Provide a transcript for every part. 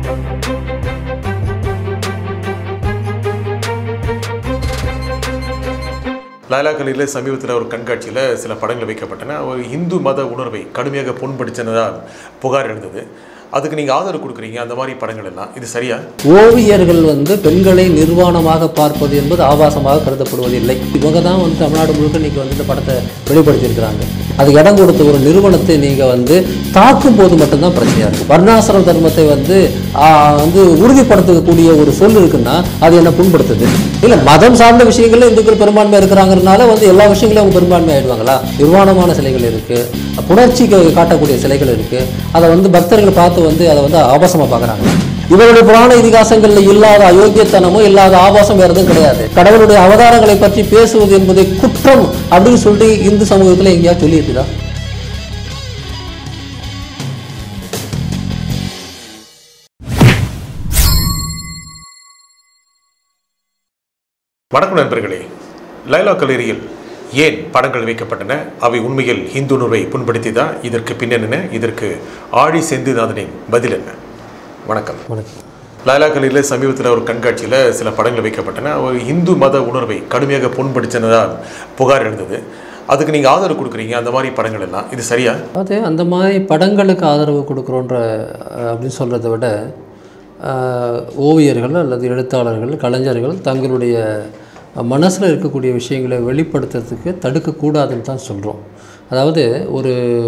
லாலா கலையில் சமீபத்தில் ஒரு கண்காட்சியில் சில படங்கள் வைக்கப்பட்டன ஒரு இந்து மத உணர்வை கடுமையாக புண்படுத்தினதால் புகார் எழுந்தது அதுக்கு நீங்கள் ஆதரவு கொடுக்குறீங்க அந்த மாதிரி படங்கள் எல்லாம் இது சரியா ஓவியர்கள் வந்து பெண்களை நிர்வாணமாக பார்ப்பது என்பது ஆபாசமாக கருதப்படுவதில்லை இவங்க தான் வந்து தமிழ்நாடு முழுக்க இன்னைக்கு வந்து இந்த படத்தை வெளிப்படுத்தியிருக்கிறாங்க அதுக்கு இடம் கொடுத்த ஒரு நிறுவனத்தை நீங்கள் வந்து தாக்கும் போது மட்டும்தான் பிரச்சனையாக இருக்கும் வர்ணாசிரம தர்மத்தை வந்து ஆ, வந்து உறுதிப்படுத்தக்கூடிய ஒரு சொல் இருக்குன்னா அது என்ன புண்படுத்துது இல்லை மதம் சார்ந்த விஷயங்கள்ல இந்துக்கள் பெரும்பான்மை இருக்கிறாங்கிறதுனால வந்து எல்லா விஷயங்களையும் அவங்க பெரும்பான்மை ஆயிடுவாங்களா நிர்வாணமான சிலைகள் இருக்கு புணர்ச்சி காட்டக்கூடிய சிலைகள் இருக்கு அதை வந்து பக்தர்கள் பார்த்து வந்து அதை வந்து ஆபாசமா பார்க்குறாங்க இவருடைய புராண இதிகாசங்கள்ல இல்லாத அயோக்கியத்தனமோ இல்லாத ஆபாசம் வேற எதுவும் கிடையாது கடவுளுடைய அவதாரங்களை பற்றி பேசுவது என்பதை குற்றம் அப்படின்னு சொல்லிட்டு இந்து சமூகத்துல எங்கேயாவது சொல்லியிருக்குதா வணக்கம் நண்பர்களே லைலா கல்லூரியில் ஏன் படங்கள் வைக்கப்பட்டன அவை உண்மையில் இந்து உணர்வை புண்படுத்தியதா இதற்கு பின்னென்ன இதற்கு ஆழி செந்திநாதனின் பதில் என்ன வணக்கம் வணக்கம் லாலா கல்லூரியில் சமீபத்தில் ஒரு கண்காட்சியில் சில படங்கள் வைக்கப்பட்டன ஒரு இந்து மத உணர்வை கடுமையாக புண்படுத்தினதால் புகார் எழுந்தது அதுக்கு நீங்கள் ஆதரவு கொடுக்குறீங்க அந்த மாதிரி படங்கள் எல்லாம் இது சரியா அதாவது அந்த மாதிரி படங்களுக்கு ஆதரவு கொடுக்குறோன்ற அஹ், அப்படின்னு சொல்கிறத விட அஹ், ஓவியர்கள் அல்லது எழுத்தாளர்கள் கலைஞர்கள் தங்களுடைய மனசில் இருக்கக்கூடிய விஷயங்களை வெளிப்படுத்துறதுக்கு தடுக்கக்கூடாதுன்னு தான் சொல்கிறோம் அதாவது ஒரு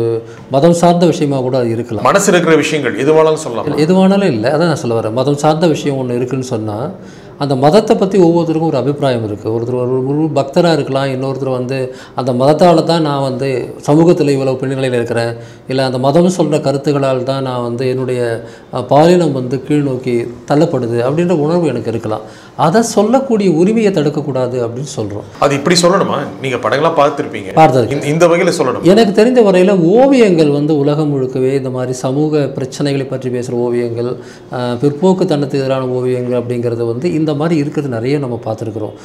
மதம் சார்ந்த விஷயமா கூட அது இருக்கலாம் மனசு இருக்கிற விஷயங்கள் எதுவானாலும் சொல்லலாம் எதுவானாலும் இல்லை அதான் நான் சொல்ல வரேன் மதம் சார்ந்த விஷயம் ஒன்று இருக்குன்னு சொன்னால் அந்த மதத்தை பற்றி ஒவ்வொருத்தருக்கும் ஒரு அபிப்பிராயம் இருக்குது ஒருத்தர் ஒரு முழு பக்தராக இருக்கலாம் இன்னொருத்தர் வந்து அந்த மதத்தால் தான் நான் வந்து சமூகத்தில் இவ்வளோ பின்னணியில் இருக்கிறேன் இல்லை அந்த மதம் சொல்கிற கருத்துக்களால் தான் நான் வந்து என்னுடைய அஹ், பாலினம் வந்து கீழ் நோக்கி தள்ளப்படுது அப்படின்ற உணர்வு எனக்கு இருக்கலாம் அதை சொல்லக்கூடிய உரிமையை தடுக்கக்கூடாது அப்படின்னு சொல்கிறோம் அது இப்படி சொல்லணுமா நீங்கள் படங்கள்லாம் பார்த்துருப்பீங்க பார்த்தது இந்த- இந்த வகையில் சொல்லணும் எனக்கு தெரிந்த வரையில் ஓவியங்கள் வந்து உலகம் முழுக்கவே இந்த மாதிரி சமூக பிரச்சனைகளை பற்றி பேசுகிற ஓவியங்கள் ஆஹ், பிற்போக்குத்தனத்துக்கு எதிரான ஓவியங்கள் அப்படிங்கிறது வந்து இந்த மாதிரி இருக்கிறது நிறைய நம்ம பார்த்துருக்குறோம்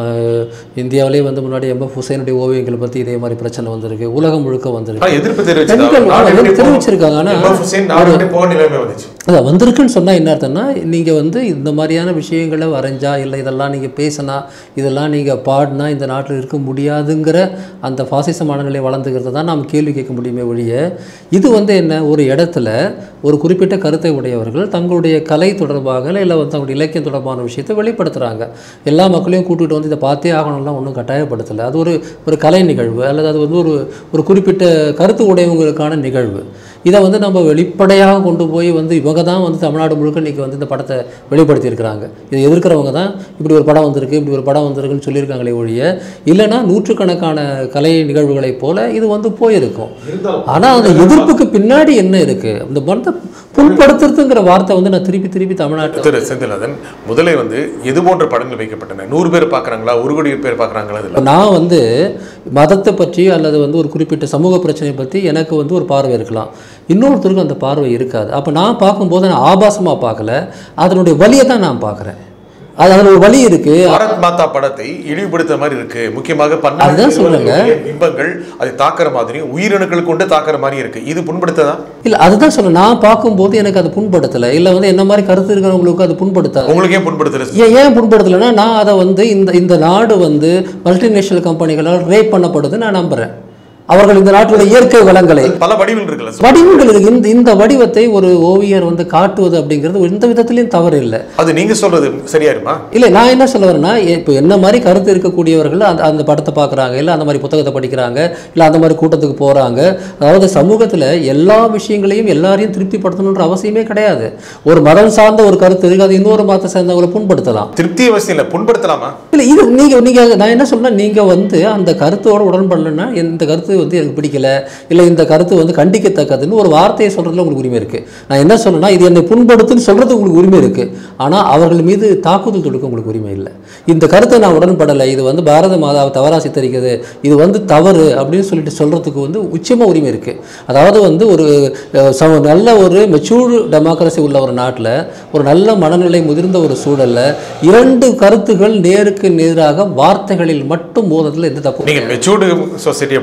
இந்தியாவிலே வந்து முன்னாடி எம்எஃப் ஹுசைனுடைய ஓவியங்களை பற்றி இதே மாதிரி பிரச்சனை வந்திருக்கு உலகம் முழுக்க வந்திருக்கு ஆனா எதிர்ப்பு தெரிவிச்சதா? பெண்கள் நாடு வந்து எப்படி போகும்? தெரிவிச்சிருக்காங்க, ஆனா இமாம் ஹுசைன் நாடு எப்படி போக நிலைமை வந்துச்சு அதான் வந்திருக்குன்னு சொன்னால் என்ன அர்த்தம்னா நீங்கள் வந்து இந்த மாதிரியான விஷயங்களை வரைஞ்சா இல்லை இதெல்லாம் நீங்கள் பேசினா இதெல்லாம் நீங்கள் பாடினா இந்த நாட்டில் இருக்க முடியாதுங்கிற அந்த பாசிச மனநிலை வளர்ந்துக்கிறத தான் நாம் கேள்வி கேட்க முடியுமே ஒழிய இது வந்து என்ன ஒரு இடத்துல ஒரு குறிப்பிட்ட கருத்தை உடையவர்கள் தங்களுடைய கலை தொடர்பாக இல்லை வந்து தங்களுடைய இலக்கியம் தொடர்பான விஷயத்தை வெளிப்படுத்துகிறாங்க எல்லா மக்களையும் கூட்டிகிட்டு வந்து இதை பார்த்தே ஆகணும்லாம் ஒன்றும் கட்டாயப்படுத்தலை அது ஒரு ஒரு கலை நிகழ்வு அல்லது அது வந்து ஒரு ஒரு குறிப்பிட்ட கருத்து உடையவங்களுக்கான நிகழ்வு இதை வந்து நம்ம வெளிப்படையாக கொண்டு போய் வந்து இவங்க தான் வந்து தமிழ்நாடு முழுக்க இன்றைக்கி வந்து இந்த படத்தை வெளிப்படுத்தியிருக்கிறாங்க இதை எதிர்க்கிறவங்க தான் இப்படி ஒரு படம் வந்திருக்கு இப்படி ஒரு படம் வந்திருக்குன்னு சொல்லியிருக்காங்களே ஒழிய இல்லைன்னா நூற்றுக்கணக்கான கலை நிகழ்வுகளைப் போல இது வந்து போயிருக்கும் ஆனால் அந்த எதிர்ப்புக்கு பின்னாடி என்ன இருக்குது இந்த படத்தை புண்படுத்துறதுங்கிற வார்த்தை வந்து நான் திருப்பி திருப்பி தமிழ்நாட்டில் திரு செந்தில்நாதன் முதலே வந்து எது போன்ற படங்கள் வைக்கப்பட்டன நூறு பேர் பார்க்கறாங்களா ஒரு கோடி பேர் பார்க்கறாங்களா இப்போ இதுல நான் வந்து மதத்தை பற்றி அல்லது வந்து ஒரு குறிப்பிட்ட சமூக பிரச்சனையை பற்றி எனக்கு வந்து ஒரு பார்வை இருக்கலாம் இன்னொருத்தருக்கும் அந்த பார்வை இருக்காது அப்போ நான் பார்க்கும்போது நான் ஆபாசமாக பார்க்கல அதனுடைய வலியை தான் நான் பார்க்குறேன் அது அதில் ஒரு வலி இருக்குது பாரத் மாதா படத்தை இழிவுபடுத்த மாதிரி இருக்கு முக்கியமாக பன்னாட்டு அதுதான் சொல்றேங்க. நிறுவனங்களுடைய பிம்பங்கள் அதை தாக்குற மாதிரி உயிரணுக்கள் கொண்டு தாக்குற மாதிரி இருக்கு இது புண்படுத்ததா இல்லை அதுதான் சொல்ல நான் பார்க்கும்போது எனக்கு அது புண்படுத்தலை இல்லை வந்து என்ன மாதிரி கருத்து இருக்கிறவங்களுக்கு அது புண்படுத்தாது உங்களுக்கே புண்படுத்தல ஏன் ஏன் புண்படுத்தலைன்னா நான் அதை வந்து இந்த இந்த நாடு வந்து மல்டிநேஷனல் கம்பெனிகளால் ரேப் பண்ணப்படுது நான் நம்புகிறேன் அவர்கள் இந்த நாட்டுடைய இயற்கை வளங்களை பல வடிவில் இருக்குல்ல வடிவங்கள் இருக்கு இந்த இந்த வடிவத்தை ஒரு ஓவியர் வந்து காட்டுவது அப்படிங்கிறது எந்த விதத்திலையும் தவறு இல்லை அது நீங்க சொல்றது சரியா இருமா இல்லை நான் என்ன சொல்ல வரேன்னா இப்போ என்ன மாதிரி கருத்து இருக்கக்கூடியவர்கள் அந்த அந்த படத்தை பார்க்குறாங்க இல்லை அந்த மாதிரி புத்தகத்தை படிக்கிறாங்க இல்லை அந்த மாதிரி கூட்டத்துக்கு போகிறாங்க அதாவது சமூகத்தில் எல்லா விஷயங்களையும் எல்லாரையும் திருப்திப்படுத்தணுன்ற அவசியமே கிடையாது ஒரு மதம் சார்ந்த ஒரு கருத்து இருக்குது அது இன்னொரு மதத்தை சேர்ந்தவங்களை புண்படுத்தலாம் திருப்தி அவசியம் இல்லை புண்படுத்தலாமா இல்லை இது நீங்கள் நீங்கள் நான் என்ன சொல்றேன் நீங்கள் வந்து அந்த கருத்தோட உடன்படலைன்னா இந்த கருத்து வந்து எனக்கு பிடிக்கல இல்லை இந்த கருத்து வந்து கண்டிக்கத்தக்கதுன்னு ஒரு வார்த்தையை சொல்கிறதுல உங்களுக்கு உரிமை இருக்குது நான் என்ன சொல்றேன்னா இது என்னை புண்படுத்துன்னு சொல்கிறதுக்கு உங்களுக்கு உரிமை இருக்குது ஆனால் அவர்கள் மீது தாக்குதல் தொடுக்க உங்களுக்கு உரிமை இல்லை இந்த கருத்தை நான் உடன்படலை இது வந்து பாரத மாதாவை தவறாக சித்தரிக்குது இது வந்து தவறு அப்படின்னு சொல்லிட்டு சொல்கிறதுக்கு வந்து உச்சமாக உரிமை இருக்குது அதாவது வந்து ஒரு அஹ், சம- நல்ல ஒரு மெச்சூர்டு டெமோக்ரஸி உள்ள ஒரு நாட்டில் ஒரு நல்ல மனநிலை முதிர்ந்த ஒரு சூழல்ல இரண்டு கருத்துகள் நேருக்கு நேராக வார்த்தைகளில் மட்டும் மோதுறதுல எந்த தப்பு நீங்க மெச்சூர்டு சொசைட்டி அப்படின்னீங்க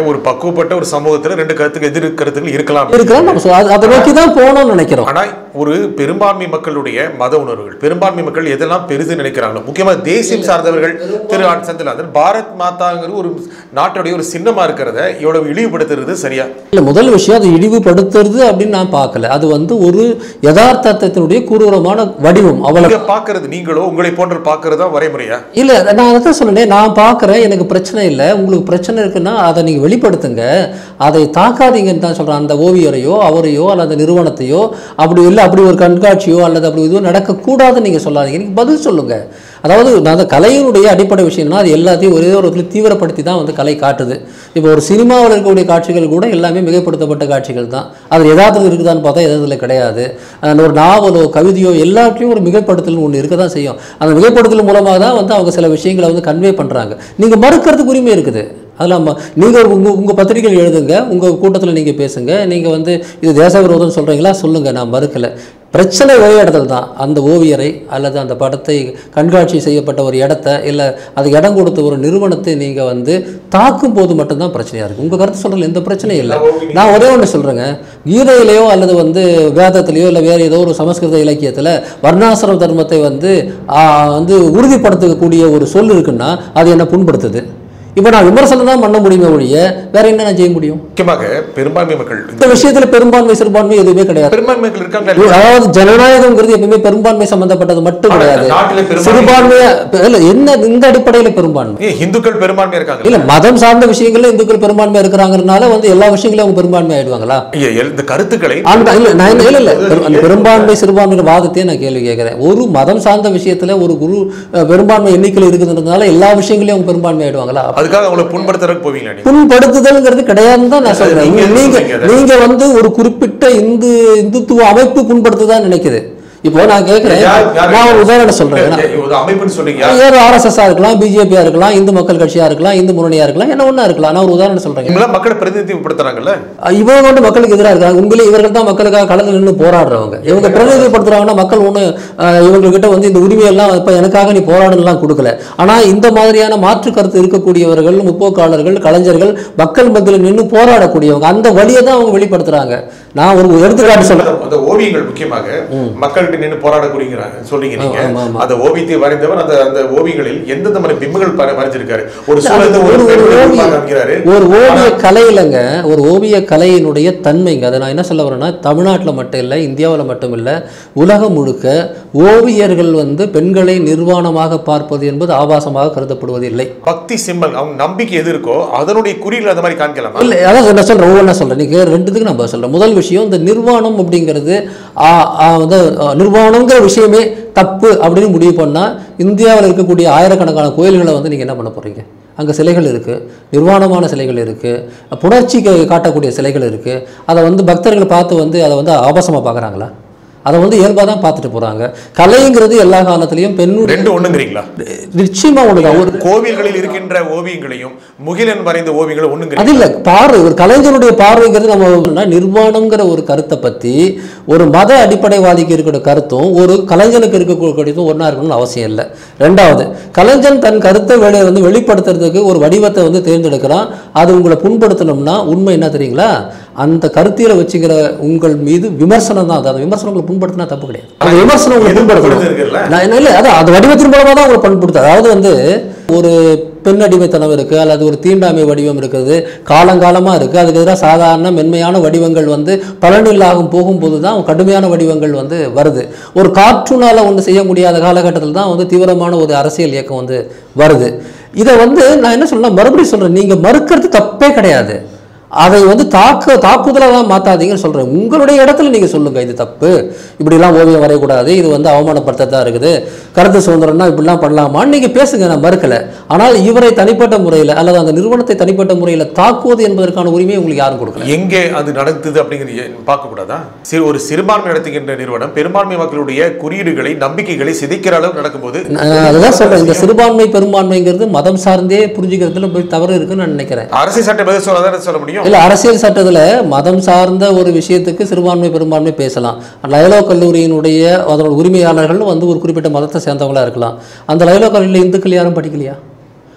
ஒரு பக்குவப்பட்ட ஒரு சமூகத்துல ரெண்டு கருத்துக்கு எதிர் கருத்துக்கள் இருக்கலாம் இருக்கிறோம் நம்ம சொ- அது- அதை நோக்கி தான் போகணும்னு நினைக்கிறோம் ஆனா ஒரு பெரும்பான்மை மக்களுடைய மத உணர்வுகள் பெரும்பான்மை மக்கள் எதெல்லாம் பெரிது நினைக்கிறாங்களோ முக்கியமா தேசியம் சார்ந்தவர்கள் திரு ஆன் செந்தில்நாதன் பாரத் மாதாங்கிற ஒரு நாட்டுடைய ஒரு சின்னமா இருக்கிறத இவ்வளவு இழிவுபடுத்துறது சரியா இல்லை முதல் விஷயம் அதை இழிவுபடுத்துறது அப்படின்னு நான் பார்க்கல அது வந்து ஒரு யதார்த்தத்தினுடைய கூறுரமான வடிவம் அவ்வளவு இங்க பாக்குறது நீங்களோ உங்களை போன்ற பாக்குறதா வரைமுறையா இல்லை நான் அதை தான் சொன்னேன் நான் பார்க்குறேன் எனக்கு பிரச்சனை இல்லை உங்களுக்கு பிரச்சனை இருக்குன்னா அதை நீங்கள் வெளிப்படுத்துங்க அதை தாக்காதீங்கன்னு தான் சொல்கிறேன் அந்த ஓவியரையோ அவரையோ அல்லது அந்த நிறுவனத்தையோ அப்படி இல்லை அப்படி ஒரு கண்காட்சியோ அல்லது அப்படி எதுவும் நடக்கக்கூடாதுன்னு நீங்கள் சொல்லாதீங்க நீங்கள் பதில் சொல்லுங்கள் அதாவது நான் அந்த கலையினுடைய அடிப்படை விஷயம்னா அது எல்லாத்தையும் ஒரே ஒரு இடத்துல தீவிரப்படுத்தி தான் வந்து கலை காட்டுது இப்போ ஒரு சினிமாவில் இருக்கக்கூடிய காட்சிகள் கூட எல்லாமே மிகைப்படுத்தப்பட்ட காட்சிகள் தான் அது எதார்த்தம் இருக்குதான்னு பார்த்தா எதார்த்தத்தில் கிடையாது அந்த ஒரு நாவலோ கவிதையோ எல்லாத்தையும் ஒரு மிகைப்படுத்தல் ஒன்று இருக்க தான் செய்யும் அந்த மிகைப்படுத்தல் மூலமாக தான் வந்து அவங்க சில விஷயங்களை வந்து கன்வே பண்ணுறாங்க நீங்கள் மறுக்கிறதுக்கு உரிமை இருக்குது அதெல்லாம் ம- நீங்கள் உங்கள் உங்கள் பத்திரிகைகள் எழுதுங்க உங்கள் கூட்டத்தில் நீங்கள் பேசுங்க நீங்கள் வந்து இது தேச விரோதம் சொல்கிறீங்களா சொல்லுங்கள் நான் மறுக்கலை பிரச்சனை ஒரே இடத்துல தான் அந்த ஓவியரை அல்லது அந்த படத்தை கண்காட்சி செய்யப்பட்ட ஒரு இடத்த இல்லை அதுக்கு இடம் கொடுத்த ஒரு நிறுவனத்தை நீங்கள் வந்து தாக்கும் போது மட்டும்தான் பிரச்சனையாக இருக்குது உங்கள் கருத்து சொல்கிறதுல எந்த பிரச்சனையும் இல்லை நான் ஒரே ஒன்று சொல்கிறேங்க கீதையிலையோ அல்லது வந்து வேதத்திலேயோ இல்லை வேறு ஏதோ ஒரு சமஸ்கிருத இலக்கியத்தில் வர்ணாசிரம தர்மத்தை வந்து ஆ, வந்து உறுதிப்படுத்தக்கூடிய ஒரு சொல் இருக்குன்னா அது என்ன புண்படுத்துது இப்போ நான் விமர்சனம் தான் பண்ண முடியுமே ஒழிய வேற என்ன நான் செய்ய முடியும் முக்கியமாக பெரும்பான்மை மக்கள் இந்த விஷயத்துல பெரும்பான்மை சிறுபான்மை எதுவுமே கிடையாது பெரும்பான்மை மக்கள் இருக்காங்களா இல்லையா? அதாவது ஜனநாயகம்ங்கிறது எப்பவுமே பெரும்பான்மை சம்பந்தப்பட்டது மட்டும் ஆனா, கிடையாது நாட்டுல பெரும்பான்மை- சிறுபான்மையா இல்ல என்ன இந்த அடிப்படையில பெரும்பான்மை ஏன் இந்துக்கள் பெரும்பான்மை இருக்காங்க இல்ல மதம் சார்ந்த விஷயங்கள்ல இந்துக்கள் பெரும்பான்மை இருக்கிறாங்கிறதுனால வந்து எல்லா விஷயங்களையும் அவங்க பெரும்பான்மை ஆயிடுவாங்களா ஐயா, எல்- இந்த கருத்துக்களை அந்த இல்ல நான் என்ன- இல்ல இல்ல பெரு- அந்த பெரும்பான்மை சிறுபான்மை வாதத்தையே நான் கேள்வி கேட்கிறேன் ஒரு மதம் சார்ந்த விஷயத்துல ஒரு குரு அஹ், பெரும்பான்மை எண்ணிக்கையில் இருக்குதுன்றதுனால எல்லா விஷயங்களையும் அவங்க பெரும்பான்மை ஆயிடுவாங்களா அதுக்காக அவங்களை புண்படுத்துறதுக்கு போவீங்களா நீங்க புண்படுத்துதல்ங்கிறது கிடையாதுன்னு தான் நான் அது சொல்றேன் நீங்க நீங்க சொல்றீங்க அதை. நீங்க வந்து ஒரு குறிப்பிட்ட இந்து இந்துத்துவ அமைப்பு புண்படுத்துதான் நினைக்குது இப்போ நான் கேட்கிறேன் யார்- யார் நான் ஒரு உதாரணம் சொல்றேன் இல்ல, இல்ல, ஒரு அமைப்புன்னு சொல்றீங்க வேறு ஆர்எஸ்எஸ்ஸாக இருக்கலாம் பிஜேபியாக இருக்கலாம் இந்து மக்கள் கட்சியாக இருக்கலாம் இந்து முன்னணியாக இருக்கலாம் என்ன ஒன்றா இருக்கலாம் நான் ஒரு உதாரணம் சொல்கிறேன் இவங்களாம் மக்களை பிரதிநிதித்துவப்படுத்துறாங்கல்ல இவங்க வந்து மக்களுக்கு எதிராக இருக்காங்க உண்மையிலே இவர்கள் தான் மக்களுக்காக களத்தில் நின்று போராடுறவங்க இவங்க பிரதிநிதிப்படுத்துறாங்கன்னா மக்கள் ஒன்று இவங்ககிட்ட வந்து இந்த உரிமையெல்லாம் இப்போ எனக்காக நீ போராடலாம் கொடுக்கல ஆனால் இந்த மாதிரியான மாற்று கருத்து இருக்கக்கூடியவர்கள் முற்போக்காளர்கள் கலைஞர்கள் மக்கள் மத்தியில் நின்று போராடக்கூடியவங்க அந்த வழியை தான் அவங்க வெளிப்படுத்துறாங்க நான் ஒரு எடுத்துக்காட்டு சொல்றேன் அந்த- அந்த ஓவியங்கள் முக்கியமாக மக்கள்கிட்ட நின்று போராடக்கூடியங்கிறாங்க சொல்றீங்க நீங்க ஆமா, ஆமா. அந்த ஓவியத்தை வரைந்தவர் அந்த அந்த ஓவியங்களில் எந்தெந்த மாதிரி பிம்பங்கள் பர- வரைஞ்சிருக்காரு ஒரு அது சூழலை ஒரு ஒரு பெண்ணுடைய ஓவிய- ரூபமாக காமிக்கிறாரு ஒரு ஓவிய கலையிலங்க ஒரு ஓவிய கலையினுடைய தன்மைங்க அதை நான் என்ன சொல்ல வரேன்னா தமிழ்நாட்டில் மட்டும் இல்லை இந்தியாவில் மட்டும் இல்லை உலகம் முழுக்க ஓவியர்கள் வந்து பெண்களை நிர்வாணமாக பார்ப்பது என்பது ஆபாசமாக கருதப்படுவது இல்லை பக்தி சிம்பல் அவங்க நம்பிக்கை எது இருக்கோ அதனுடைய குறியில் அந்த மாதிரி காமிக்கலாமா இல்லை அதான் நான் சொல்கிறேன் ஒவ்வொன்றா சொல்கிறேன் நீங்கள் ரெண்டுத்துக்கு நான் பதில் சொல்கிறேன் முதல் விஷயம் இந்த நிர்வாணம் அப்படிங்கிறது ஆ, ஆ, வந்து ஆ, நிர்வாணங்கிற விஷயமே தப்பு அப்படின்னு முடிவு பண்ணால் இந்தியாவில் இருக்கக்கூடிய ஆயிரக்கணக்கான கோயில்களை வந்து நீங்கள் என்ன பண்ண போகிறீங்க அங்கே சிலைகள் இருக்குது நிர்வாணமான சிலைகள் இருக்குது புணர்ச்சிக்கு காட்டக்கூடிய சிலைகள் இருக்குது அதை வந்து பக்தர்கள் பார்த்து வந்து அதை வந்து ஆபாசமாக பார்க்குறாங்களா அதை வந்து இயல்பாக தான் பார்த்துட்டு போகிறாங்க கலைங்கிறது எல்லா காலத்துலேயும் பெண்ணுடைய ரெண்டு ஒண்ணுங்கிறீங்களா நிச்சயமாக ஒன்று தான் ஒரு கோவில்களில் இருக்கின்ற ஓவியங்களையும் முகிலன் வரைந்த ஓவியங்களும் ஒண்ணுங்கிறீங்க அது இல்லை பார்வை ஒரு கலைஞருடைய பார்வைங்கிறது நம்ம சொன்னா நிர்வாணம்ங்கிற ஒரு கருத்தை பற்றி ஒரு மத அடிப்படைவாதிக்கு இருக்கிற கருத்தும் ஒரு கலைஞனுக்கு இருக்கக்கூடியதும் ஒன்றா இருக்கணும்னு அவசியம் இல்லை ரெண்டாவது கலைஞன் தன் கருத்தை வெளியே வந்து வெளிப்படுத்துறதுக்கு ஒரு வடிவத்தை வந்து தேர்ந்தெடுக்கிறான் அது உங்களை புண்படுத்தணும்னா உண்மை என்ன தெரியுங்களா அந்த கருத்தியலை வச்சுக்கிற உங்கள் மீது விமர்சனம் தான் அது அந்த விமர்சனம் உங்களை புண்படுத்தினா தப்பு கிடையாது அந்த விமர்சனம் உங்களை புண்படுத்தணும் இருக்குல்ல நான் என்ன இல்லை அதான் அது வடிவத்தின் மூலமாக தான் உங்களை பண்படுத்து அதாவது வந்து ஒரு பெண் அடிமைத்தனம் இருக்குது அல்லது ஒரு தீண்டாமை வடிவம் இருக்குது காலங்காலமாக இருக்குது அதுக்கு எதிராக சாதாரண மென்மையான வடிவங்கள் வந்து பலனில்லாகும் போகும்போது தான் கடுமையான வடிவங்கள் வந்து வருது ஒரு காற்றுனால் ஒன்று செய்ய முடியாத காலகட்டத்தில் தான் வந்து தீவிரமான ஒரு அரசியல் இயக்கம் வந்து வருது இதை வந்து நான் என்ன சொல்றேன்னா மறுபடியும் சொல்கிறேன் நீங்கள் மறுக்கிறது தப்பே கிடையாது அதை வந்து தாக்க தாக்குதலாக தான் மாற்றாதீங்கன்னு சொல்கிறேன் உங்களுடைய இடத்துல நீங்கள் சொல்லுங்கள் இது தப்பு இப்படிலாம் ஓவியம் வரையக்கூடாது இது வந்து அவமானப்படுத்ததான் இருக்குது கருத்து சுதந்திரம்னா இப்படிலாம் பண்ணலாமான்னு நீங்கள் பேசுங்க நான் மறுக்கலை ஆனால் இவரை தனிப்பட்ட முறையில் அல்லது அந்த நிறுவனத்தை தனிப்பட்ட முறையில் தாக்குவது என்பதற்கான உரிமையை உங்களுக்கு யாரும் கொடுக்கல எங்கே அது நடந்தது அப்படிங்கிறது பார்க்க கூடாதா சிறு ஒரு சிறுபான்மை நடத்துகின்ற நிறுவனம் பெரும்பான்மை மக்களுடைய குறியீடுகளை நம்பிக்கைகளை சிதைக்கிற அளவு நடக்கும்போது நான் அதுதான் சொல்கிறேன் இந்த சிறுபான்மை பெரும்பான்மைங்கிறது மதம் சார்ந்தே புரிஞ்சுக்கிறதுல போய் தவறு இருக்குன்னு நான் நினைக்கிறேன் அரசியல் சட்டம் எதை சொல்லாதான் சொல்ல முடியும் இல்லை அரசியல் சட்டத்தில் மதம் சார்ந்த ஒரு விஷயத்துக்கு சிறுபான்மை பெரும்பான்மை பேசலாம் லயலோ கல்லூரியினுடைய அதனோட உரிமையாளர்கள் வந்து ஒரு குறிப்பிட்ட மதத்தை சேர்ந்தவங்களா இருக்கலாம் அந்த லயலோ கல்லூரியில் இந்துக்கள் யாரும் படிக்கலையா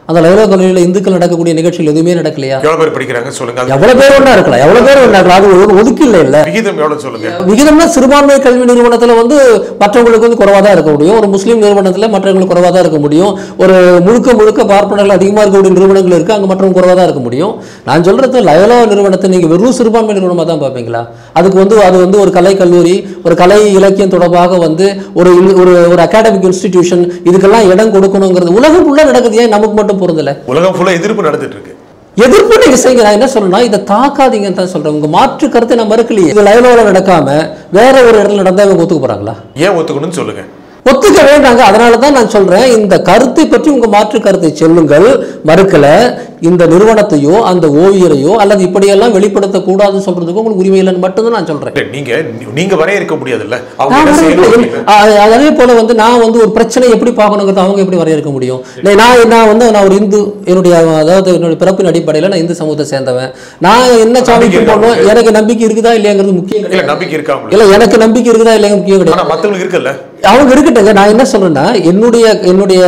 அந்த லயோலா கல்லூரியில் இந்துக்கள் நடக்கக்கூடிய நிகழ்ச்சிகள் எதுவுமே நடக்கலையா எவ்வளவு பேர் படிக்கிறாங்க சொல்லுங்க அது எவ்வளவு பேர் ஒன்றா இருக்கலாம் எவ்வளவு பேர் ஒன்றா இருக்கலாம் அது ஒரு ஒதுக்கு இல்லை இல்ல விகிதம் எவ்வளவு சொல்லுங்க விகிதம்னா சிறுபான்மை கல்வி நிறுவனத்தில் வந்து மற்றவங்களுக்கு வந்து குறைவாக தான் இருக்க முடியும் ஒரு முஸ்லீம் நிறுவனத்தில் மற்றவங்களுக்கு குறைவாக தான் இருக்க முடியும் ஒரு முழுக்க முழுக்க பார்ப்பனர்கள் அதிகமாக இருக்கக்கூடிய நிறுவனங்கள் இருக்குது அங்கே மற்றவங்க குறைவாக தான் இருக்க முடியும் நான் சொல்கிறது லயோலா நிறுவனத்தை நீங்கள் வெறும் சிறுபான்மை நிறுவனமாக தான் பார்ப்பீங்களா அதுக்கு வந்து அது வந்து ஒரு கலை கல்லூரி ஒரு கலை இலக்கியம் தொடர்பாக வந்து ஒரு இன்- ஒரு ஒரு அகாடமிக் இன்ஸ்டிடியூஷன் இதுக்கெல்லாம் இடம் கொடுக்கணுங்கிறது உலகம் ஃபுல்லாக நடக்குது ஏன் நமக்கு மட்டும் பொருந்தலை உலகம் ஃபுல்லா எதிர்ப்பு நடந்துட்டு இருக்கு எதிர்ப்பு நீங்க செய்யுங்க நான் என்ன சொல்றேன்னா இதை தாக்காதீங்கன்னு தான் சொல்றேன் உங்க மாற்று கருத்தை நான் மறுக்கலையே இது லைவ்ல நடக்காம வேற ஒரு இடத்துல நடந்தா இவங்க ஒத்துக்க போறாங்களா ஏன் ஒத்துக்கணும்னு சொல்லுங்க ஒத்துக்க வேண்டாங்க அதனால தான் நான் சொல்றேன் இந்த கருத்தை பற்றி உங்க மாற்று கருத்தை சொல்லுங்கள் மறுக்கல இந்த நிறுவனத்தையோ அந்த ஓவியரையோ அல்லது இப்படியெல்லாம் வெளிப்படுத்தக்கூடாதுன்னு சொல்றதுக்கு உங்களுக்கு உரிமை இல்லைன்னு மட்டும்தான் நான் சொல்றேன் இல்ல, நீங்க நீங்க வரையறுக்க முடியாதுல்ல அவங்க நான் என்ன வரையறுக்க- செய்யணும் அ- அதே போல வந்து நான் வந்து ஒரு பிரச்சனை எப்படி பார்க்கணுங்கிறது அவங்க எப்படி வரையறுக்க முடியும் இல்லை, நான் நான் வந்து நான் ஒரு இந்து என்னுடைய அதாவது என்னுடைய பிறப்பின் அடிப்படையில் நான் இந்து சமூகத்தை சேர்ந்தவன் நான் என்ன சாமி நம்பிக்கை இருக்கா கும்பிடணும் எனக்கு நம்பிக்கை இருக்குதா இல்லையாங்கிறது முக்கியம் இல்ல கிடையாது நம்பிக்கை இருக்கா உங்களுக்கு இல்லை எனக்கு நம்பிக்கை இருக்குதா இல்லையா முக்கியம் கிடையாது ஆனா மத்தவங்களுக்கு இருக்குல்ல அவங்க இருக்கட்டுங்க நான் என்ன சொல்றேன்னா என்னுடைய என்னுடைய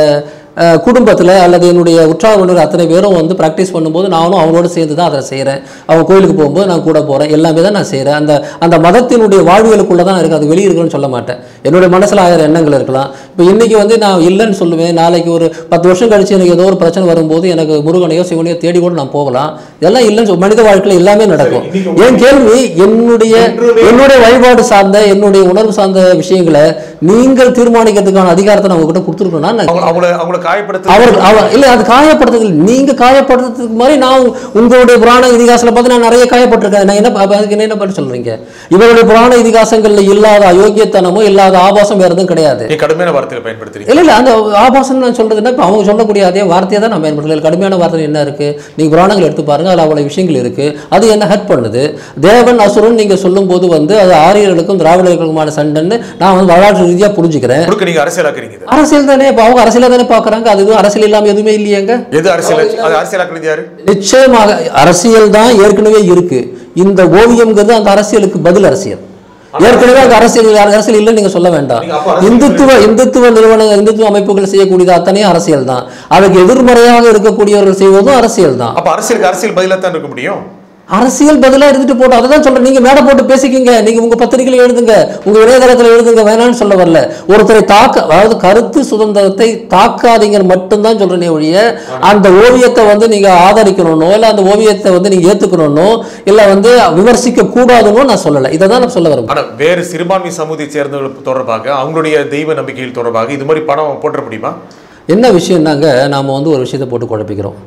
அஹ், குடும்பத்துல அல்லது என்னுடைய உற்றார் உறவினர் அத்தனை பேரும் வந்து ப்ராக்டிஸ் பண்ணும்போது நானும் அவங்களோட சேர்ந்து தான் அதை செய்கிறேன் அவங்க கோயிலுக்கு போகும்போது நான் கூட போகிறேன் எல்லாமே தான் நான் செய்கிறேன் அந்த அந்த மதத்தினுடைய வாழ்வியலுக்குள்ள தான் இருக்கு அது வெளியே இருக்குன்னு சொல்ல மாட்டேன் என்னுடைய மனசுல ஆயிரம் எண்ணங்கள் இருக்கலாம் இப்போ இன்னைக்கு வந்து நான் இல்லைன்னு சொல்லுவேன் நாளைக்கு ஒரு பத்து வருஷம் கழிச்சு எனக்கு ஏதோ ஒரு பிரச்சனை வரும்போது எனக்கு முருகனையோ சிவனையோ தேடி கூட நான் போகலாம் இதெல்லாம் இல்லைன்னு சொல்ல மனித வாழ்க்கையில் எல்லாமே நடக்கும் சரி, இன்னைக்கு என் கேள்வி என்னுடைய இன்றுமே- என்னுடைய வழிபாடு சார்ந்த என்னுடைய உணர்வு சார்ந்த விஷயங்களை நீங்கள் தீர்மானிக்கிறதுக்கான அதிகாரத்தை நான் உங்ககிட்ட கொடுத்துருக்கோம்னா நான் அவங்க அவங்கள அவங்கள காயப்படுத்த அவர் அவர் இல்ல அது காயப்படுத்துதல் நீங்க காயப்படுத்துறதுக்கு மாதிரி நான் உங்களுடைய புராண இதிகாசத்துல பார்த்து நான் நிறைய காயப்பட்டிருக்கேன் நான் என்ன அப்ப அதுக்கு என்ன பண்ண சொல்றீங்க இவருடைய புராண இதிகாசங்கள்ல இல்லாத அயோக்கியத்தனமோ இல்லாத ஆபாசம் வேற எதுவும் கிடையாது நீ கடுமையான வார்த்தையை பயன்படுத்துறீங்க இல்ல இல்ல அந்த ஆபாசம் நான் சொல்றதுன்னா இப்போ அவங்க சொல்லக்கூடிய அதே வார்த்தையை தான் நான் பயன்படுத்தல கடுமையான வார்த்தை என்ன இருக்கு நீங்க புராணங்கள் எடுத்து பாருங்க அதுல அவ்வளவு விஷயங்கள் இருக்கு அது என்ன ஹர்ட் பண்ணுது தேவன் அசுரன் நீங்க சொல்லும்போது வந்து அது ஆரியர்களுக்கும் திராவிடர்களுக்குமான சண்டைன்னு நான் வந்து வரலாற்று ரீதியா புரிஞ்சுக்கிறேன் முழுக்க நீங்க அரசியலாக்குறீங்க இதை. அரசியல் தானே இப்போ அவங்க அரசியல தானே பாக்குறாங்க அது எதுவும் அரசியல் இல்லாம எதுவுமே இல்லையாங்க எது அரசியல் அது அரசியலாக்குறது யாரு நிச்சயமாக அரசியல் தான் ஏற்கனவே இருக்கு இந்த ஓவியம்ங்கிறது அந்த அரசியலுக்கு பதில் அரசியல் ஏற்கனவே அந்த அரசியல் அரசியல் இல்லைன்னு நீங்க சொல்ல வேண்டாம் நீங்க அப்ப அரசியல் இந்துத்துவ இந்துத்துவ நிறுவன இந்துத்துவ அமைப்புகள் செய்யக்கூடியது அத்தனையும் அரசியல் தான் அதுக்கு எதிர்மறையாக இருக்கக்கூடியவர்கள் செய்வதும் அரசியல் தான் அப்ப அரசியலுக்கு அரசியல் பதிலா தான் இருக்க முடியும் அரசியல் பதிலா இருந்துட்டு போட்டோம் அதை தான் சொல்றேன் நீங்க மேடை போட்டு பேசிக்கிங்க நீங்க உங்க பத்திரிகையில எழுதுங்க உங்க இணையதளத்துல எழுதுங்க வேணாம்னு சொல்ல வரல ஒருத்தரை தாக்க அதாவது கருத்து சுதந்திரத்தை தாக்காதீங்கன்னு மட்டும்தான் சொல்றேனே ஒழிய அந்த ஓவியத்தை வந்து நீங்க ஆதரிக்கணும்னோ இல்ல அந்த ஓவியத்தை வந்து நீங்க ஏத்துக்கணும்னோ இல்ல வந்து விமர்சிக்க கூடாதுன்னு நான் சொல்லல இதை தான் நான் சொல்ல வரேன் ஆனா வேறு சிறுபான்மை சமூகத்தை சேர்ந்தவர்கள் தொடர்பாக அவங்களுடைய தெய்வ நம்பிக்கைகள் தொடர்பாக இது மாதிரி படம் போட்டுற முடியுமா என்ன விஷயம்னாங்க நாம் வந்து ஒரு விஷயத்தை போட்டு குழப்பிக்கிறோம்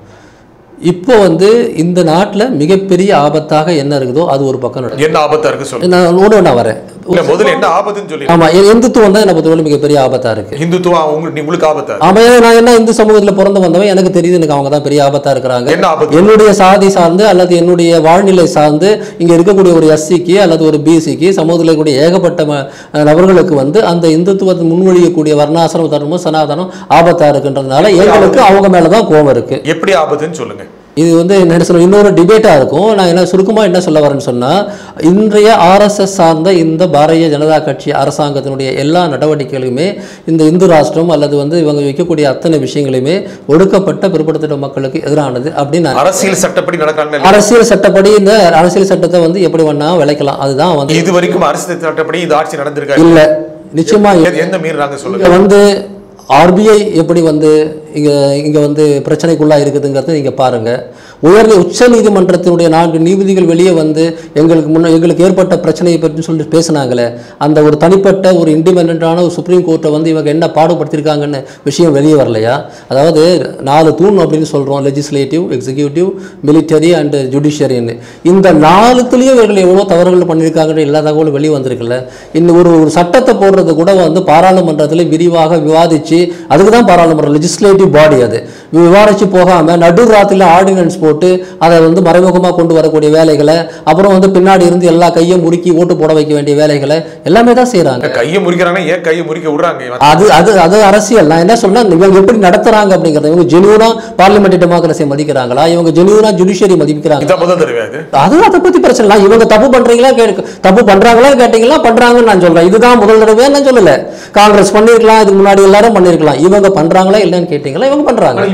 இப்போ வந்து இந்த நாட்டில் மிகப்பெரிய ஆபத்தாக என்ன இருக்குதோ அது ஒரு பக்கம் நடக்கும் என்ன ஆபத்தா இருக்கு சொல்லு நான் ஒன்று நான் வரேன் இல்ல முதல்ல என்ன ஆபத்துன்னு சொல்லி ஆமா இ- இந்துத்துவம் தான் என்னை பொறுத்தவரை மிகப்பெரிய ஆபத்தா இருக்கு இந்துத்துவம் உங்களுக்கு உங்களுக்கு ஆபத்தா இருக்கு. ஆமா ஏன்னா நான் என்ன இந்து சமூகத்துல பிறந்து வந்தவன் எனக்கு தெரியுது எனக்கு அவங்க தான் பெரிய ஆபத்தா இருக்கிறாங்க என்ன ஆபத்து என்னுடைய சாதி சார்ந்து அல்லது என்னுடைய வாழ்நிலை சார்ந்து இங்க இருக்கக்கூடிய ஒரு எஸ்சிக்கு அல்லது ஒரு பிசிக்கு சமூகத்தில் இருக்கக்கூடிய ஏகப்பட்ட ம- நபர்களுக்கு வந்து அந்த இந்துத்துவத்தை முன்மொழியக்கூடிய வர்ணாசிரம தர்மம் சனாதனம் ஆபத்தா இருக்குன்றதுனால எங்களுக்கு அவங்க மேலதான் கோபம் இருக்கு எப்படி ஆபத்துன்னு சொல்லுங்க இது வந்து என்ன சொல்ல இன்னொரு டிபேட்டாக இருக்கும் நான் என்ன சுருக்கமாக என்ன சொல்ல வரேன்னு சொன்னால் இன்றைய ஆர்எஸ்எஸ் சார்ந்த இந்த பாரதிய ஜனதா கட்சி அரசாங்கத்தினுடைய எல்லா நடவடிக்கைகளுமே இந்த இந்து ராஷ்டிரம் அல்லது வந்து இவங்க வைக்கக்கூடிய அத்தனை விஷயங்களையுமே ஒடுக்கப்பட்ட பிற்படுத்தப்பட்ட மக்களுக்கு எதிரானது அப்படின்னு நான் அரசியல் சட்டப்படி நடக்கிறாங்க இல்லையா? அரசியல் சட்டப்படி இந்த அரசியல் சட்டத்தை வந்து எப்படி வேணா விளைக்கலாம் அதுதான் வந்து இது வரைக்கும் அரசியல் சட்டப்படி இந்த ஆட்சி நடந்திருக்காரு இல்லை நிச்சயமா எது- எந்த மீறினாங்க சொல்லுங்க இங்க வந்து ஆர்பிஐ எப்படி வந்து இங்க இங்க வந்து பிரச்சனைக்குள்ளா இருக்குதுங்கிறத நீங்க பாருங்க உயர் உச்ச நீதிமன்றத்தினுடைய நான்கு நீதிபதிகள் வெளியே வந்து எங்களுக்கு முன்ன எங்களுக்கு ஏற்பட்ட பிரச்சனையை பற்றி சொல்லிட்டு பேசுனாங்களே அந்த ஒரு தனிப்பட்ட ஒரு இண்டிபெண்ட்டான ஒரு சுப்ரீம் கோர்ட்டை வந்து இவங்க என்ன பாடுபடுத்தியிருக்காங்கன்னு விஷயம் வெளியே வரலையா அதாவது நாலு தூண் அப்படின்னு சொல்றோம் லெஜிஸ்லேட்டிவ் எக்ஸிக்யூட்டிவ் மிலிட்டரி அண்ட் ஜுடிஷியரின்னு இந்த நாலுத்துலேயும் இவர்கள் எவ்வளோ தவறுகள் பண்ணியிருக்காங்கன்ற எல்லா தகவலும் வெளியே வந்திருக்குல்ல இந்த ஒரு ஒரு சட்டத்தை போடுறது கூட வந்து பாராளுமன்றத்தில் விரிவாக விவாதிச்சு அதுக்கு தான் பாராளுமன்றம் லெஜிஸ்லேட்டிவ் பாடி அது விவாதிச்சு போகாமல் நடு ராத்திரில ஆர்டினன்ஸ் போட்டு அதை வந்து மறைமுகமாக கொண்டு வரக்கூடிய வேலைகளை அப்புறம் வந்து பின்னாடி இருந்து எல்லா கையும் முறுக்கி ஓட்டு போட வைக்க வேண்டிய வேலைகளை எல்லாமே தான் செய்கிறாங்க கையை முறிக்கிறாங்கன்னா ஏன் கையை முறிக்க விடுறாங்க இவன்? அது அது அது அரசியல் நான் என்ன சொன்னா இவங்க எப்படி நடத்துறாங்க அப்படிங்கறது இவங்க ஜெனியூனா பார்லிமெண்ட் டெமோக்ரஸியை மதிக்கிறாங்களா இவங்க ஜெனியூனா ஜுடிஷியரி மதிக்கிறாங்க இதான் முதல் தடவை அது அது அதை பத்தி பிரச்சனை இல்லை இவங்க தப்பு பண்றீங்களா கேட்க தப்பு பண்றாங்களா கேட்டீங்களா பண்றாங்கன்னு நான் சொல்றேன் இதுதான் முதல் தடவை நான் சொல்லல காங்கிரஸ் பண்ணிருக்கலாம் இதுக்கு முன்னாடி எல்லாரும் பண்ணிருக்கலாம் இவங்க பண்றாங்களா இல்லைன்னு கேட்டீங்களா இவங்க பண்றாங்க ஆனா இப்ப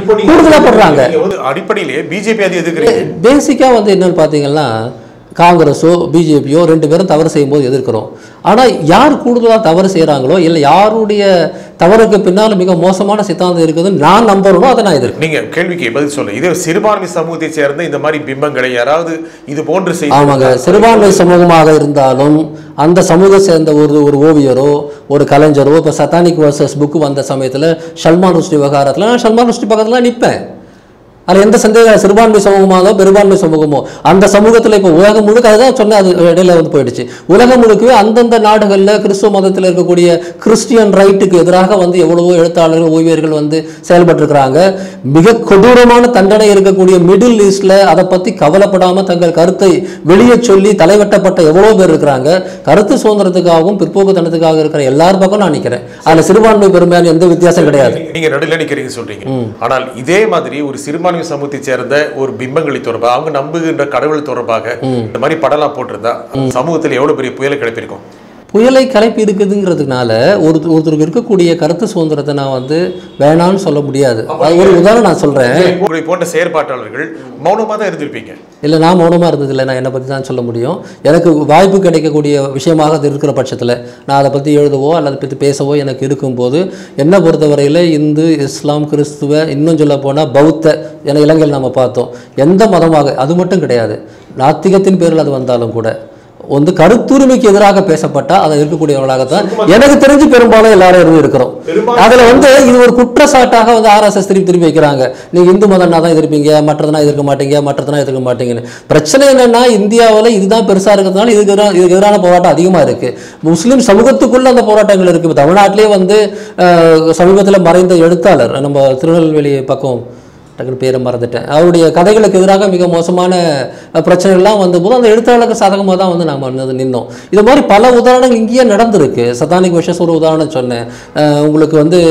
கூடுதலா படுறாங்க நீங்க வந்து அடிப்படையிலேயே பிஜேபி அது எதிர்க்கிறீங்க பேசிக்காக வந்து என்னன்னு பார்த்தீங்கன்னா காங்கிரஸோ பிஜேபியோ ரெண்டு பேரும் தவறு செய்யும்போது எதிர்க்கிறோம் ஆனால் யார் கூடுதலாக தவறு செய்கிறாங்களோ இல்லை யாருடைய தவறுக்கு பின்னால் மிக மோசமான சித்தாந்தம் இருக்குதுன்னு நான் நம்புறனோ அதை நான் எதிர்க்கிறேன் நீங்க கேள்விக்கு பதில் சொல்ல இதே சிறுபான்மை சமூகத்தை சேர்ந்த இந்த மாதிரி பிம்பங்களை யாராவது இது போன்று செய்து ஆமாங்க சிறுபான்மை சமூகமாக இருந்தாலும் அந்த சமூகம் சேர்ந்த ஒரு ஒரு ஓவியரோ ஒரு கலைஞரோ இப்போ சத்தானிக் வர்சஸ் புக்கு வந்த சமயத்தில் சல்மான் ருஷ்டி விவகாரத்தில் நான் சல்மான் ருஷ்டி பக்கத்தில் நிற்பேன் அதில் எந்த சந்தேகம் இல்லை. சிறுபான்மை சமூகமாகதோ பெரும்பான்மை சமூகமோ அந்த சமூகத்தில் இப்போ உலகம் முழுக்க அதுதான் சொன்னேன் அது இடையில வந்து போயிடுச்சு உலகம் முழுக்கவே அந்தந்த நாடுகளில் கிறிஸ்துவ மதத்தில் இருக்கக்கூடிய கிறிஸ்டியன் ரைட்டுக்கு எதிராக வந்து எவ்வளவோ எழுத்தாளர்கள் ஓவியர்கள் வந்து செயல்பட்டிருக்கிறாங்க மிக கொடூரமான தண்டனை இருக்கக்கூடிய மிடில் ஈஸ்ட்ல அதை பற்றி கவலைப்படாமல் தங்கள் கருத்தை வெளியே சொல்லி தலைவட்டப்பட்ட எவ்வளோ பேர் இருக்கிறாங்க கருத்து சுதந்திரத்துக்காகவும் பிற்போக்குத்தனத்துக்காக இருக்கிற எல்லார் பக்கம் நான் நிற்கிறேன் அதில் சிறுபான்மை பெரும்பான்மை எந்த வித்தியாசம் கிடையாது நீங்க நடுவில் நிக்கிறீங்க சொல்றீங்க ஆனால் இதே மாதிரி ஒரு சிறுபான்மை சமூகத்தை சேர்ந்த ஒரு பிம்பங்களை தொடர்பாக அவங்க நம்புகின்ற கடவுள் தொடர்பாக இந்த மாதிரி படம்லாம் போட்டிருந்தா சமூகத்தில் எவ்வளவு பெரிய புயலை கிளப்பியிருக்கும் புயலை கலப்பி இருக்குதுங்கிறதுனால ஒரு ஒருத்தருக்கு இருக்கக்கூடிய கருத்து சுதந்திரத்தை நான் வந்து வேணான்னு சொல்ல முடியாது அது ஒரு உதாரணம் நான் சொல்கிறேன் உங்களை போன்ற செயற்பாட்டாளர்கள் மௌனமா தான் இருந்திருப்பீங்க இல்லை நான் மௌனமாக இருந்ததில்லை நான் என்னை பற்றி தான் சொல்ல முடியும் எனக்கு வாய்ப்பு கிடைக்கக்கூடிய விஷயமாக அது இருக்கிற பட்சத்தில் நான் அதை பற்றி எழுதவோ அல்லது பற்றி பேசவோ எனக்கு இருக்கும்போது என்னை பொறுத்தவரையில் இந்து இஸ்லாம் கிறிஸ்துவ இன்னும் சொல்ல போனால் பௌத்த என இலங்கையில் நம்ம பார்த்தோம் எந்த மதமாக அது மட்டும் கிடையாது நாத்திகத்தின் பேரில் அது வந்தாலும் கூட வந்து கருத்துரிமைக்கு எதிராக பேசப்பட்டால் அதை இருக்கக்கூடியவர்களாகத்தான் எனக்கு தெரிஞ்சு பெரும்பாலும் எல்லாரும் இருந்து இருக்கிறோம் அதுல வந்து இது ஒரு குற்றச்சாட்டாக வந்து ஆர்எஸ்எஸ் திருப்பி திருப்பி வைக்கிறாங்க நீங்க இந்து மதம்னா தான் எதிர்ப்பீங்க மற்றதுனா எதிர்க்க மாட்டீங்க மற்றதுனா எதிர்க்க மாட்டீங்கன்னு பிரச்சனை என்னன்னா இந்தியாவில் இதுதான் பெருசா இருக்கிறதுனால இதுக்கு எதிரான இதுக்கு எதிரான போராட்டம் அதிகமா இருக்கு முஸ்லீம் சமூகத்துக்குள்ள அந்த போராட்டங்கள் இருக்கு இப்ப தமிழ்நாட்டிலே வந்து அஹ், சமீபத்தில் மறைந்த எழுத்தாளர் நம்ம திருநெல்வேலி பக்கம் டக்குனு பேரை மறந்துட்டேன் அவருடைய கதைகளுக்கு எதிராக மிக மோசமான அஹ், பிரச்சனைகள்லாம் வந்தபோது அந்த எழுத்தாளருக்கு சாதகமாக தான் வந்து நாம் வந்து நின்னோம் இது மாதிரி பல உதாரணங்கள் இங்கேயே நடந்திருக்கு சத்தானிக் விஷஸ் ஒரு உதாரணம் சொன்னேன் அஹ், உங்களுக்கு வந்து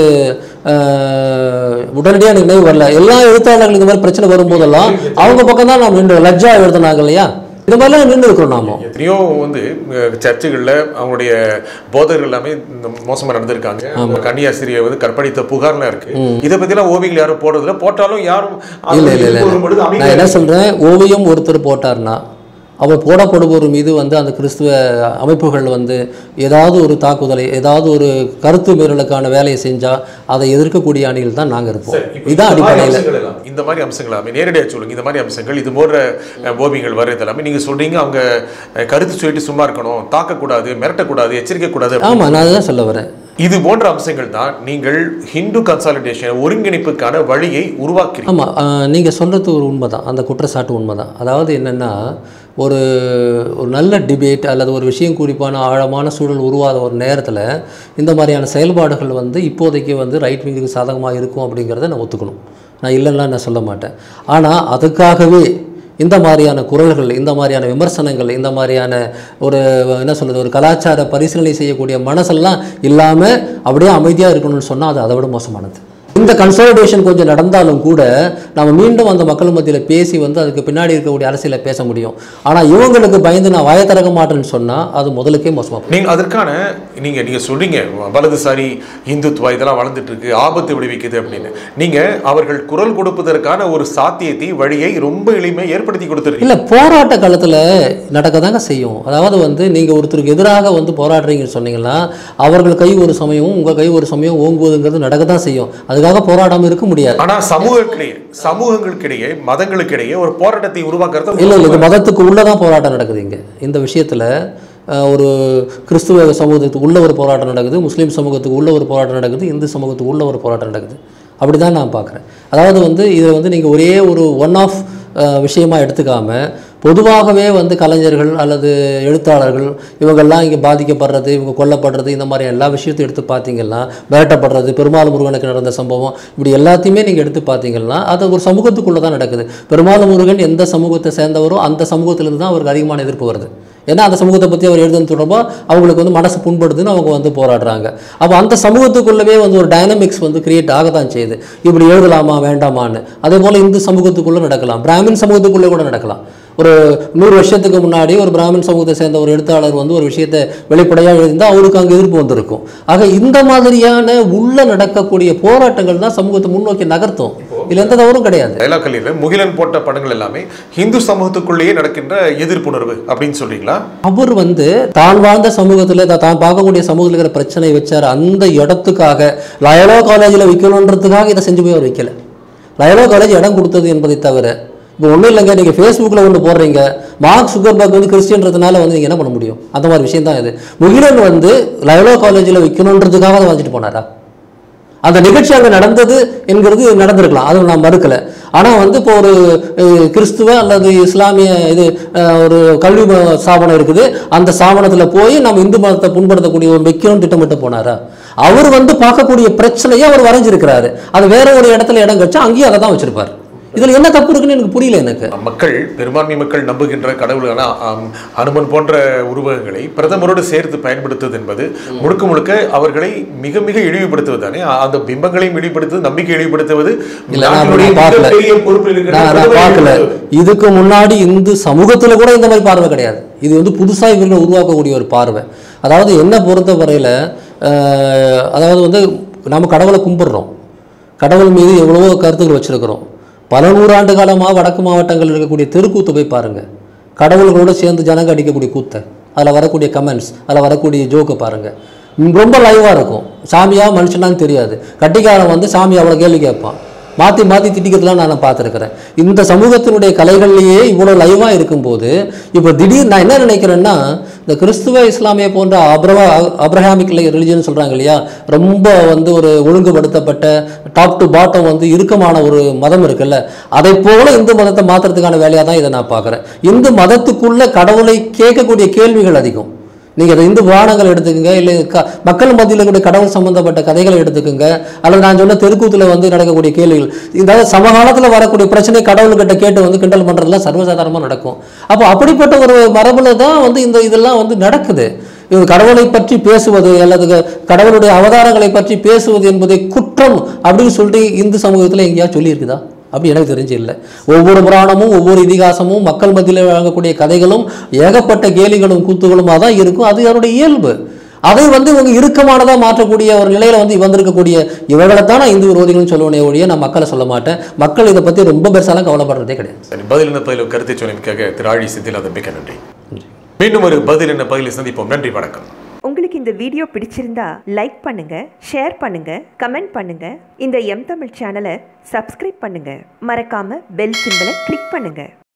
உடனடியாக எனக்கு நினைவு வரல எல்லா எழுத்தாளர்களும் இந்த மாதிரி பிரச்சனை வரும்போதெல்லாம் அவங்க பக்கம் தான் நாம் நின்று லஜ்ஜா எழுதுனாங்க இல்லையா இது மாதிரிலாம் நின்று இருக்கிறோம் நாம எத்தனையோ வந்து அஹ், சர்ச்சுகள்ல அவங்களுடைய போதகர்கள் எல்லாமே இந்த மோசமா நடந்திருக்காங்க கன்னியாசிரியை வந்து கற்பழித்த புகார்லாம் இருக்கு இதை பத்திலாம் ஓவியங்கள் யாரும் போடுறதில்ல போட்டாலும் யாரும் இல்லை இல்லை இல்லை ஒரு பொழுது நான் அமைதியா என்ன சொல்கிறேன் ஓவியம் ஒருத்தர் போட்டார்னா அவர் போடப்படுவோர் மீது வந்து அந்த கிறிஸ்துவ அமைப்புகள் வந்து ஏதாவது ஒரு தாக்குதலை ஏதாவது ஒரு கருத்து மீறலுக்கான வேலையை செஞ்சால் அதை எதிர்க்கக்கூடிய அணியில் தான் நாங்கள் இருப்போம் இப்ப இதான் இந்த மாதிரி அடிப்படையில் அம்சங்கள் எல்லாம், இந்த மாதிரி அம்சங்கள் எல்லாமே நேரடியாக சொல்லுங்க இந்த மாதிரி அம்சங்கள் இது போன்ற அஹ், ஓவியங்கள் வர்றது எல்லாமே நீங்க சொல்றீங்க அவங்க அஹ், கருத்து சொல்லிட்டு சும்மா இருக்கணும் தாக்கக்கூடாது மிரட்டக்கூடாது எச்சரிக்கை கூடாது ஆமாம் நான் தான் சொல்ல வரேன் இது போன்ற அம்சங்கள் தான் நீங்கள் ஹிந்து கன்சாலிடேஷன் ஒருங்கிணைப்புக்கான வழியை உருவாக்குறீங்க ஆமாம் நீங்கள் சொல்கிறது ஒரு உண்மை தான் அந்த குற்றச்சாட்டு உண்மை தான் அதாவது என்னென்னா ஒரு ஒரு நல்ல டிபேட் அல்லது ஒரு விஷயம் குறிப்பான ஆழமான சூழல் உருவாத ஒரு நேரத்தில் இந்த மாதிரியான செயல்பாடுகள் வந்து இப்போதைக்கு வந்து ரைட் விங்குக்கு சாதகமாக இருக்கும் அப்படிங்கிறத நான் ஒத்துக்கணும் நான் இல்லைன்னா நான் சொல்ல மாட்டேன் ஆனால் அதுக்காகவே இந்த மாதிரியான குரல்கள் இந்த மாதிரியான விமர்சனங்கள் இந்த மாதிரியான ஒரு என்ன சொல்கிறது ஒரு கலாச்சார பரிசீலனை செய்யக்கூடிய மனசெல்லாம் இல்லாமல் அப்படியே அமைதியாக இருக்கணும்னு சொன்னால் அது அதை விட மோசமானது இந்த கன்சாலிடேஷன் கொஞ்சம் நடந்தாலும் கூட நம்ம மீண்டும் அந்த மக்கள் மத்தியில் பேசி வந்து அதுக்கு பின்னாடி இருக்கக்கூடிய அரசியலை பேச முடியும் ஆனால் இவங்களுக்கு பயந்து நான் வாயை திறக்க மாட்டேன்னு சொன்னால் அது முதலுக்கே மோசமாக நீங்க அதற்கான நீங்க நீங்க சொல்றீங்க வலதுசாரி இந்துத்துவா இதெல்லாம் வளர்ந்துட்டு இருக்கு ஆபத்து விளைவிக்குது அப்படின்னு நீங்க அவர்கள் குரல் கொடுப்பதற்கான ஒரு சாத்தியத்தை வழியை ரொம்ப எளிமையா ஏற்படுத்தி கொடுத்துருக்கீங்க இல்லை போராட்ட காலத்தில் நடக்க தாங்க செய்யும் அதாவது வந்து நீங்கள் ஒருத்தருக்கு எதிராக வந்து போராடுறீங்கன்னு சொன்னீங்கன்னா அவர்கள் கை ஒரு சமயம் உங்கள் கை ஒரு சமயம் ஓங்குவதுங்கிறது நடக்க தான் செய்யும் அதுக்காக போராடாமல் இருக்க முடியாது ஆனா சமூகங்களுக்கிடையே சமூகங்களுக்கிடையே மதங்களுக்கிடையே ஒரு போராட்டத்தை உருவாக்குறது இல்லை இல்லை இது மதத்துக்கு உள்ளே தான் போராட்டம் நடக்குது இங்கே இந்த விஷயத்தில் ஒரு கிறிஸ்துவ சமூகத்துக்கு உள்ள ஒரு போராட்டம் நடக்குது முஸ்லீம் சமூகத்துக்கு உள்ள ஒரு போராட்டம் நடக்குது இந்து சமூகத்துக்கு உள்ள ஒரு போராட்டம் நடக்குது அப்படி தான் நான் பார்க்குறேன் அதாவது வந்து இதை வந்து நீங்கள் ஒரே ஒரு ஒன் ஆஃப் விஷயமா எடுத்துக்காம பொதுவாகவே வந்து கலைஞர்கள் அல்லது எழுத்தாளர்கள் இவங்கெல்லாம் இங்கே பாதிக்கப்படுறது இவங்க கொல்லப்படுறது இந்த மாதிரி எல்லா விஷயத்தையும் எடுத்து பார்த்தீங்கன்னா மிரட்டப்படுறது பெருமாள் முருகனுக்கு நடந்த சம்பவம் இப்படி எல்லாத்தையுமே நீங்கள் எடுத்து பார்த்தீங்கன்னா அது ஒரு சமூகத்துக்குள்ளே தான் நடக்குது பெருமாள் முருகன் எந்த சமூகத்தை சேர்ந்தவரோ அந்த சமூகத்திலிருந்து தான் அவருக்கு அதிகமான எதிர்ப்பு வருது ஏன்னா அந்த சமூகத்தை பற்றி அவர் எழுதுறது தொடர்பாக அவங்களுக்கு வந்து மனசு புண்படுதுன்னு அவங்க வந்து போராடுறாங்க அப்போ அந்த சமூகத்துக்குள்ளவே வந்து ஒரு டைனமிக்ஸ் வந்து கிரியேட் ஆக தான் செய்யுது இப்படி எழுதலாமா வேண்டாமான்னு அதே போல் இந்து சமூகத்துக்குள்ளே நடக்கலாம் பிராமின் சமூகத்துக்குள்ளே கூட நடக்கலாம் ஒரு நூறு வருஷத்துக்கு முன்னாடி ஒரு பிராமின் சமூகத்தை சேர்ந்த ஒரு எழுத்தாளர் வந்து ஒரு விஷயத்தை வெளிப்படையாக எழுதியிருந்தால் அவருக்கு அங்கே எதிர்ப்பு வந்திருக்கும் ஆக இந்த மாதிரியான உள்ள நடக்கக்கூடிய போராட்டங்கள் தான் சமூகத்தை முன்னோக்கி நகர்த்தும் இதுல எந்த தவறும் கிடையாது லைலா கல்லீரில் முகிலன் போட்ட படங்கள் எல்லாமே இந்து சமூகத்துக்குள்ளேயே நடக்கின்ற எதிர்ப்புணர்வு அப்படின்னு சொல்றீங்களா அவர் வந்து தான் வாழ்ந்த சமூகத்தில் தா- தான் பார்க்கக்கூடிய சமூகத்தில் இருக்கிற பிரச்சனை வச்சார் அந்த இடத்துக்காக லயலோ காலேஜில் வைக்கணுன்றதுக்காக இதை செஞ்சு போய் அவர் வைக்கல லயலோ காலேஜ் இடம் கொடுத்தது என்பதை தவிர இப்போ ஒன்றும் இல்லைங்க நீங்கள் ஃபேஸ்புக்கில் ஒன்று போடுறீங்க மார்க் சுகர்பர்க் வந்து கிறிஸ்டியன்றதுனால வந்து நீங்கள் என்ன பண்ண முடியும் அந்த மாதிரி விஷயம் தான் இது முகிலன் வந்து லயலோ காலேஜில் வைக்கணுன்றதுக்காக அதை வந்துட்டு போனாரா அந்த நிகழ்ச்சி அங்கே நடந்தது என்கிறது நடந்திருக்கலாம் அது நான் மறுக்கல ஆனால் வந்து இப்போ ஒரு அஹ், கிறிஸ்துவ அல்லது இஸ்லாமிய இது அஹ், ஒரு கல்வி ம- ஸ்தாபனம் இருக்குது அந்த ஸ்தாபனத்தில் போய் நம்ம இந்து மதத்தை புண்படுத்தக்கூடிய ஒரு வைக்கணும்னு திட்டமிட்டு போனாரா அவர் வந்து பார்க்கக்கூடிய பிரச்சனையை அவர் வரைஞ்சிருக்கிறாரு அது வேற ஒரு இடத்துல இடம் கழிச்சா அங்கேயும் அதை தான் வச்சிருப்பார் இதில் என்ன தப்பு இருக்குன்னு எனக்கு புரியல எனக்கு மக்கள் பெரும்பான்மை மக்கள் நம்புகின்ற கடவுளான ஆம், ஹனுமன் போன்ற உருவகங்களை பிரதமரோடு சேர்த்து பயன்படுத்துவது என்பது முழுக்க முழுக்க அவர்களை மிக மிக இழிவுபடுத்துவது தானே அந்த பிம்பங்களையும் இழிவுபடுத்துவது நம்பிக்கை இழிவுபடுத்துவது இல்ல, நான் நாட்டினுடைய பார்க்கல. மிகப்பெரிய பொறுப்பில் இருக்கிற நான் நான் பிரதமரை பார்க்கல இழிவுபடுத்துவது. இதுக்கு முன்னாடி இந்து சமூகத்துல கூட இந்த மாதிரி பார்வை கிடையாது இது வந்து புதுசா இவர்கள் உருவாக்கக்கூடிய ஒரு பார்வை அதாவது என்ன பொறுத்த வரையில அஹ், அதாவது வந்து நம்ம கடவுளை கும்பிடுறோம் கடவுள் மீது எவ்வளவோ கருத்துக்கள் வச்சிருக்கிறோம் பல நூறாண்டு காலமாக வடக்கு மாவட்டங்களில் இருக்கக்கூடிய தெருக்கூத்து போய் பாருங்க கடவுள்களோட சேர்ந்து ஜனங்க அடிக்கக்கூடிய கூத்தை அதில் வரக்கூடிய கமெண்ட்ஸ் அதில் வரக்கூடிய ஜோக்கை பாருங்க ம், ரொம்ப லைவாக இருக்கும் சாமியா மனுஷனான்னு தெரியாது கட்டிக்காரன் வந்து சாமி அவ்வளோ கேள்வி கேட்பான் மாற்றி மாற்றி திட்டிக்கிறதுலாம் நான் பார்த்துருக்கிறேன் இந்த சமூகத்தினுடைய கலைகள்லேயே இவ்வளோ லைவாக இருக்கும்போது இப்போ திடீர் நான் என்ன நினைக்கிறேன்னா இந்த கிறிஸ்துவ இஸ்லாமிய போன்ற அப்ரவா அப்ரஹாமிக் ரிலிஜன் சொல்கிறாங்க இல்லையா ரொம்ப வந்து ஒரு ஒழுங்குபடுத்தப்பட்ட டாப் டு பாட்டம் வந்து இறுக்கமான ஒரு மதம் இருக்குல்ல அதை போல இந்து மதத்தை மாற்றுறதுக்கான வேலையாக தான் இதை நான் பார்க்குறேன் இந்து மதத்துக்குள்ள கடவுளை கேட்கக்கூடிய கேள்விகள் அதிகம் நீங்கள் அதை இந்து புராணங்கள் எடுத்துக்கோங்க இல்லை க மக்கள் மத்தியில் இருக்கக்கூடிய கடவுள் சம்பந்தப்பட்ட கதைகளை எடுத்துக்கோங்க அல்லது நான் சொன்ன தெருக்கூத்தில் வந்து நடக்கக்கூடிய கேள்விகள் இதாவது சமகாலத்தில் வரக்கூடிய பிரச்சனை கடவுள்கிட்ட கேட்டு வந்து கிண்டல் பண்ணுறதுலாம் சர்வசாதாரணமாக நடக்கும் அப்போ அப்படிப்பட்ட ஒரு மரபுல தான் வந்து இந்த இதெல்லாம் வந்து நடக்குது இது கடவுளை பற்றி பேசுவது அல்லது க- கடவுளுடைய அவதாரங்களை பற்றி பேசுவது என்பதை குற்றம் அப்படின்னு சொல்லிட்டு இந்து சமூகத்தில் எங்கேயாவது சொல்லியிருக்குதா அப்படி எனக்கு தெரிஞ்சு இல்லை ஒவ்வொரு புராணமும் ஒவ்வொரு இதிகாசமும் மக்கள் மத்தியில் வழங்கக்கூடிய கதைகளும் ஏகப்பட்ட கேலிகளும் கூத்துகளுமாக தான் இருக்கும் அது அவருடைய இயல்பு அதை வந்து இவங்க இறுக்கமானதாக மாற்றக்கூடிய ஒரு நிலையில் வந்து வந்திருக்கக்கூடிய இவர்களை தான் நான் இந்து விரோதிகள்னு சொல்லுவேனே ஒழிய நான் மக்களை சொல்ல மாட்டேன் மக்கள் இதை பற்றி ரொம்ப பெருசாலாம் கவலைப்படுறதே கிடையாது சரி பதில் என்ன பதில் கருத்தை சொன்னமைக்காக திரு ஆழி சித்தில் மிக்க நன்றி மீண்டும் ஒரு பதில் என்ன பதிலை சந்திப்போம் நன்றி வணக்கம் உங்களுக்கு இந்த வீடியோ பிடிச்சிருந்தா லைக் பண்ணுங்க ஷேர் பண்ணுங்க கமெண்ட் பண்ணுங்க இந்த எம் தமிழ் சேனலை சப்ஸ்கிரைப் பண்ணுங்க மறக்காம பெல் சிம்பலை கிளிக் பண்ணுங்க